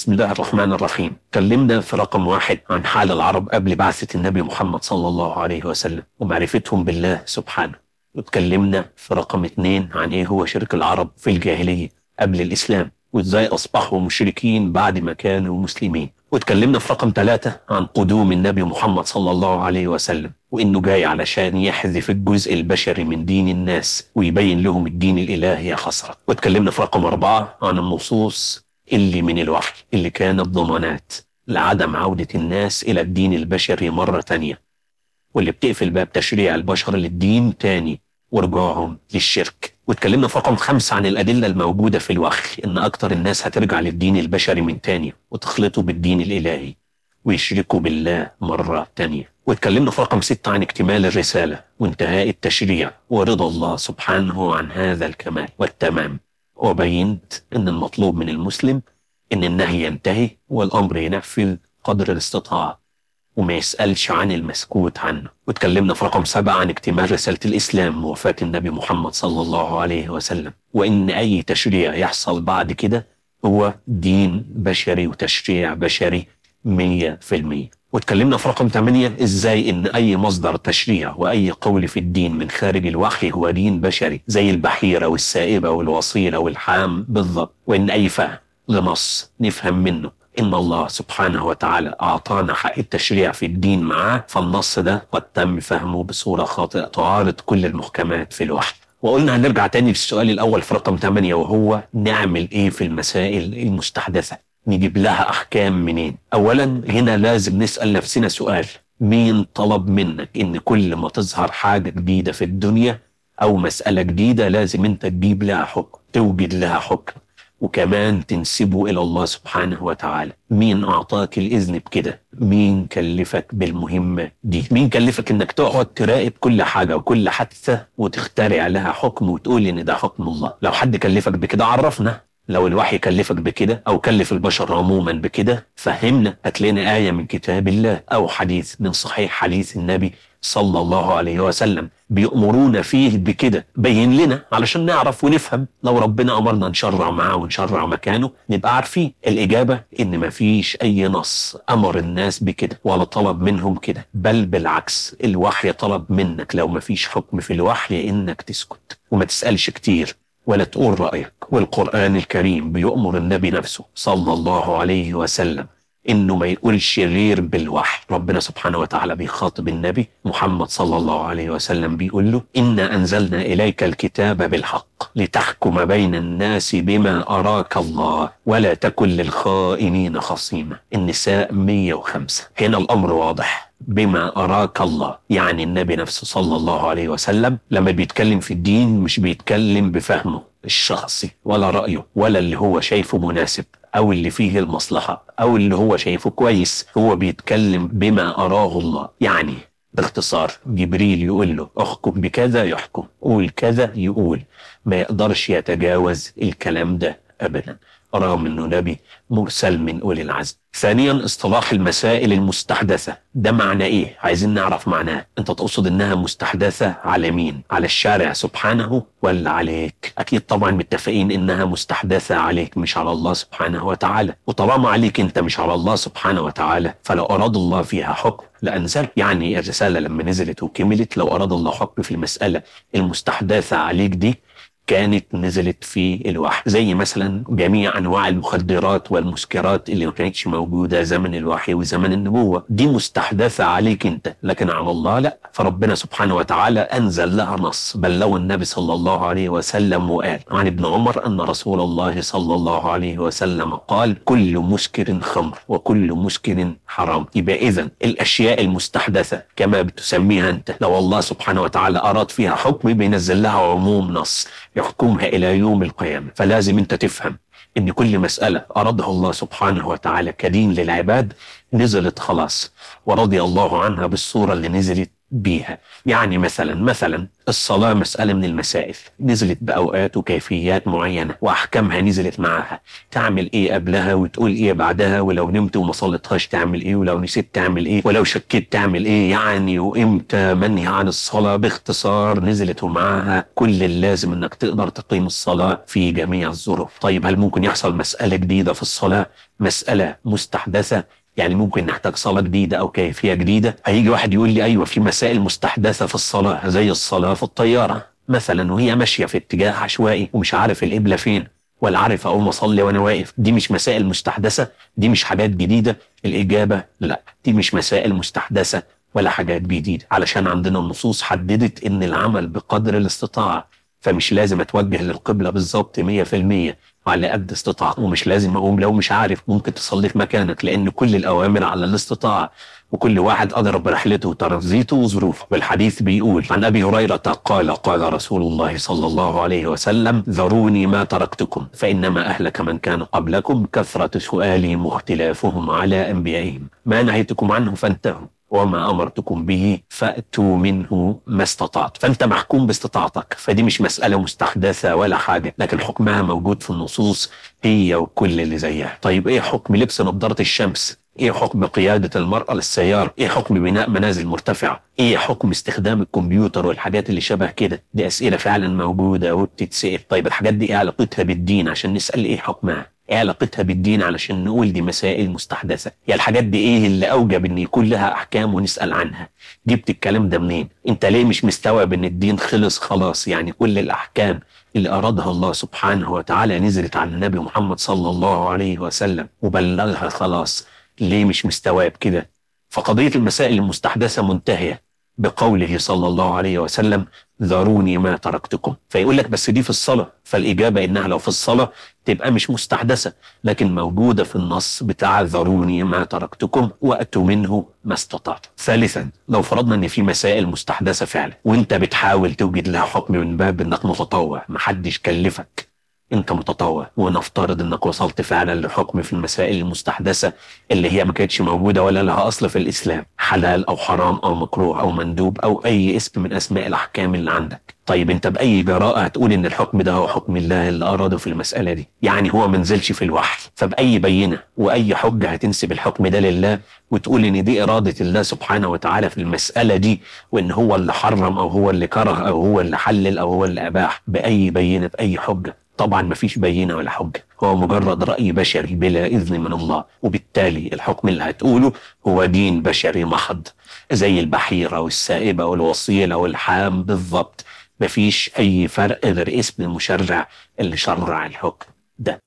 بسم الله الرحمن الرحيم كلمنا في رقم واحد عن حال العرب قبل بعثة النبي محمد صلى الله عليه وسلم ومعرفتهم بالله سبحانه واتكلمنا في رقم اثنين عن ايه هو شرك العرب في الجاهلية قبل الإسلام وازاي أصبحوا مشركين بعد ما كانوا مسلمين واتكلمنا في رقم ثلاثة عن قدوم النبي محمد صلى الله عليه وسلم وإنه جاي علشان يحذف الجزء البشري من دين الناس ويبين لهم الدين الإلهي خسرة واتكلمنا في رقم أربعة عن النصوص اللي من الوحي اللي كانت ضمانات لعدم عودة الناس إلى الدين البشري مرة تانية واللي بتقفل باب تشريع البشر للدين تاني ورجوعهم للشرك واتكلمنا في رقم خمسة عن الأدلة الموجودة في الوحي إن أكتر الناس هترجع للدين البشري من تاني وتخلطه بالدين الإلهي ويشركوا بالله مرة تانية واتكلمنا في رقم ستة عن اكتمال الرسالة وانتهاء التشريع ورضا الله سبحانه عن هذا الكمال والتمام وبينت أن المطلوب من المسلم أن النهي ينتهي والأمر ينفذ قدر الاستطاعة وما يسألش عن المسكوت عنه واتكلمنا في رقم سبعة عن اكتمال رسالة الإسلام ووفاة النبي محمد صلى الله عليه وسلم وإن أي تشريع يحصل بعد كده هو دين بشري وتشريع بشري مية في المية واتكلمنا في رقم 8 ازاي ان اي مصدر تشريع واي قول في الدين من خارج الوحي هو دين بشري زي البحيره والسائبه والوصيله والحام بالضبط وان اي فهم لنص نفهم منه ان الله سبحانه وتعالى اعطانا حق التشريع في الدين معاه فالنص ده قد تم فهمه بصوره خاطئه تعارض كل المحكمات في الوحي وقلنا هنرجع تاني للسؤال الاول في رقم 8 وهو نعمل ايه في المسائل المستحدثه نجيب لها احكام منين اولا هنا لازم نسال نفسنا سؤال مين طلب منك ان كل ما تظهر حاجه جديده في الدنيا او مساله جديده لازم انت تجيب لها حكم توجد لها حكم وكمان تنسبه الى الله سبحانه وتعالى مين اعطاك الاذن بكده مين كلفك بالمهمه دي مين كلفك انك تقعد تراقب كل حاجه وكل حادثه وتخترع لها حكم وتقول ان ده حكم الله لو حد كلفك بكده عرفنا لو الوحي كلفك بكده او كلف البشر عموما بكده فهمنا هات لنا ايه من كتاب الله او حديث من صحيح حديث النبي صلى الله عليه وسلم بيأمرونا فيه بكده بين لنا علشان نعرف ونفهم لو ربنا أمرنا نشرع معاه ونشرع مكانه نبقى عارفين الإجابة إن مفيش أي نص أمر الناس بكده ولا طلب منهم كده بل بالعكس الوحي طلب منك لو مفيش حكم في الوحي إنك تسكت وما تسألش كتير ولا تقول رأيك والقرآن الكريم بيؤمر النبي نفسه صلى الله عليه وسلم انه ما يقولش غير بالوحي ربنا سبحانه وتعالى بيخاطب النبي محمد صلى الله عليه وسلم بيقول له انا انزلنا اليك الكتاب بالحق لتحكم بين الناس بما اراك الله ولا تكن للخائنين خصيما النساء 105 هنا الامر واضح بما أراك الله يعني النبي نفسه صلى الله عليه وسلم لما بيتكلم في الدين مش بيتكلم بفهمه الشخصي ولا رأيه ولا اللي هو شايفه مناسب أو اللي فيه المصلحة أو اللي هو شايفه كويس هو بيتكلم بما أراه الله يعني باختصار جبريل يقول له احكم بكذا يحكم قول كذا يقول ما يقدرش يتجاوز الكلام ده أبدا رغم انه نبي مرسل من اولي العزم. ثانيا اصطلاح المسائل المستحدثه، ده معنى ايه؟ عايزين نعرف معناه، انت تقصد انها مستحدثه على مين؟ على الشارع سبحانه ولا عليك؟ اكيد طبعا متفقين انها مستحدثه عليك مش على الله سبحانه وتعالى، وطالما عليك انت مش على الله سبحانه وتعالى فلو اراد الله فيها حكم لانزل، يعني الرساله لما نزلت وكملت لو اراد الله حكم في المساله المستحدثه عليك دي كانت نزلت في الوحي زي مثلا جميع انواع المخدرات والمسكرات اللي ما كانتش موجوده زمن الوحي وزمن النبوه دي مستحدثه عليك انت لكن على الله لا فربنا سبحانه وتعالى انزل لها نص بلغ النبي صلى الله عليه وسلم وقال عن ابن عمر ان رسول الله صلى الله عليه وسلم قال كل مسكر خمر وكل مسكر حرام يبقى اذا الاشياء المستحدثه كما بتسميها انت لو الله سبحانه وتعالى اراد فيها حكم بينزل لها عموم نص يحكمها إلى يوم القيامة فلازم أنت تفهم إن كل مسألة أرادها الله سبحانه وتعالى كدين للعباد نزلت خلاص ورضي الله عنها بالصورة اللي نزلت بيها يعني مثلا مثلا الصلاة مسألة من المسائل نزلت بأوقات وكيفيات معينة وأحكامها نزلت معها تعمل إيه قبلها وتقول إيه بعدها ولو نمت وما صليتهاش تعمل إيه ولو نسيت تعمل إيه ولو شكيت تعمل إيه يعني وإمتى منهي عن الصلاة باختصار نزلت ومعها كل اللازم إنك تقدر تقيم الصلاة في جميع الظروف طيب هل ممكن يحصل مسألة جديدة في الصلاة مسألة مستحدثة يعني ممكن نحتاج صلاة جديدة أو كيفية جديدة هيجي واحد يقول لي أيوة في مسائل مستحدثة في الصلاة زي الصلاة في الطيارة مثلا وهي ماشية في اتجاه عشوائي ومش عارف القبلة فين ولا عارف أقوم أصلي وأنا واقف دي مش مسائل مستحدثة دي مش حاجات جديدة الإجابة لا دي مش مسائل مستحدثة ولا حاجات جديدة علشان عندنا النصوص حددت إن العمل بقدر الاستطاعة فمش لازم أتوجه للقبلة بالظبط 100% وعلى قد استطاعتي ومش لازم اقوم لو مش عارف ممكن تصلي في مكانك لان كل الاوامر على الاستطاعه وكل واحد ادرى برحلته وترانزيته وظروفه والحديث بيقول عن ابي هريره قال قال رسول الله صلى الله عليه وسلم ذروني ما تركتكم فانما اهلك من كان قبلكم كثره سؤالهم واختلافهم على انبيائهم ما نهيتكم عنه فانتهوا وما امرتكم به فاتوا منه ما استطعت فانت محكوم باستطاعتك فدي مش مساله مستحدثه ولا حاجه لكن حكمها موجود في النصوص هي وكل اللي زيها طيب ايه حكم لبس نظاره الشمس ايه حكم قيادة المرأة للسيارة؟ ايه حكم بناء منازل مرتفعة؟ ايه حكم استخدام الكمبيوتر والحاجات اللي شبه كده؟ دي اسئلة فعلا موجودة وبتتسأل، طيب الحاجات دي ايه علاقتها بالدين عشان نسأل ايه حكمها؟ ايه علاقتها بالدين علشان نقول دي مسائل مستحدثة؟ يا الحاجات دي ايه اللي اوجب ان يكون لها احكام ونسأل عنها؟ جبت الكلام ده منين؟ انت ليه مش مستوعب ان الدين خلص خلاص يعني كل الاحكام اللي أرادها الله سبحانه وتعالى نزلت على النبي محمد صلى الله عليه وسلم وبلغها خلاص ليه مش مستوعب كده فقضية المسائل المستحدثة منتهية بقوله صلى الله عليه وسلم ذروني ما تركتكم فيقول لك بس دي في الصلاة فالإجابة إنها لو في الصلاة تبقى مش مستحدثة لكن موجودة في النص بتاع ذروني ما تركتكم وأتوا منه ما استطعت ثالثا لو فرضنا إن في مسائل مستحدثة فعلا وإنت بتحاول توجد لها حكم من باب إنك متطوع محدش كلفك انت متطوع ونفترض انك وصلت فعلا لحكم في المسائل المستحدثه اللي هي ما كانتش موجوده ولا لها اصل في الاسلام حلال او حرام او مكروه او مندوب او اي اسم من اسماء الاحكام اللي عندك طيب انت باي جراءه هتقول ان الحكم ده هو حكم الله اللي اراده في المساله دي يعني هو ما نزلش في الوحي فباي بينه واي حجه هتنسب الحكم ده لله وتقول ان دي اراده الله سبحانه وتعالى في المساله دي وان هو اللي حرم او هو اللي كره او هو اللي حلل او هو اللي اباح باي بينه باي حجه طبعا مفيش بينة ولا حجة هو مجرد رأي بشري بلا إذن من الله وبالتالي الحكم اللي هتقوله هو دين بشري محض زي البحيرة والسائبة والوصيلة والحام بالضبط مفيش أي فرق غير اسم المشرع اللي شرع الحكم ده